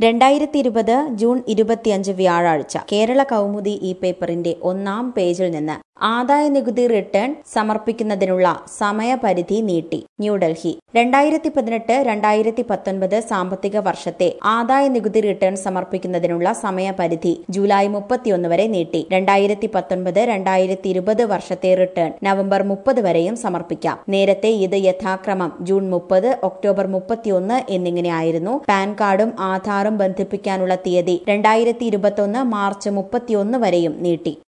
രണ്ടായിരത്തി ഇരുപത് ജൂൺ ഇരുപത്തിയഞ്ച് വ്യാഴാഴ്ച കേരള കൗമുദി ഈ പേപ്പറിന്റെ ഒന്നാം പേജിൽ നിന്ന് ആദായ നികുതി റിട്ടേൺ സമർപ്പിക്കുന്നതിനുള്ള സമയപരിധി നീട്ടി ന്യൂഡൽഹി രണ്ടായിരത്തി പതിനെട്ട് രണ്ടായിരത്തി പത്തൊൻപത് സാമ്പത്തിക വർഷത്തെ ആദായ നികുതി റിട്ടേൺ സമർപ്പിക്കുന്നതിനുള്ള സമയപരിധി ജൂലൈ മുപ്പത്തിയൊന്ന് വരെ നീട്ടി രണ്ടായിരത്തി പത്തൊൻപത് രണ്ടായിരത്തി ഇരുപത് വർഷത്തെ റിട്ടേൺ നവംബർ മുപ്പത് വരെയും സമർപ്പിക്കാം നേരത്തെ ഇത് യഥാക്രമം ജൂൺ മുപ്പത് ഒക്ടോബർ മുപ്പത്തിയൊന്ന് എന്നിങ്ങനെയായിരുന്നു പാൻ കാർഡും ആധാറും ബന്ധിപ്പിക്കാനുള്ള തീയതി രണ്ടായിരത്തി ഇരുപത്തൊന്ന് മാർച്ച് മുപ്പത്തിയൊന്ന് വരെയും നീട്ടി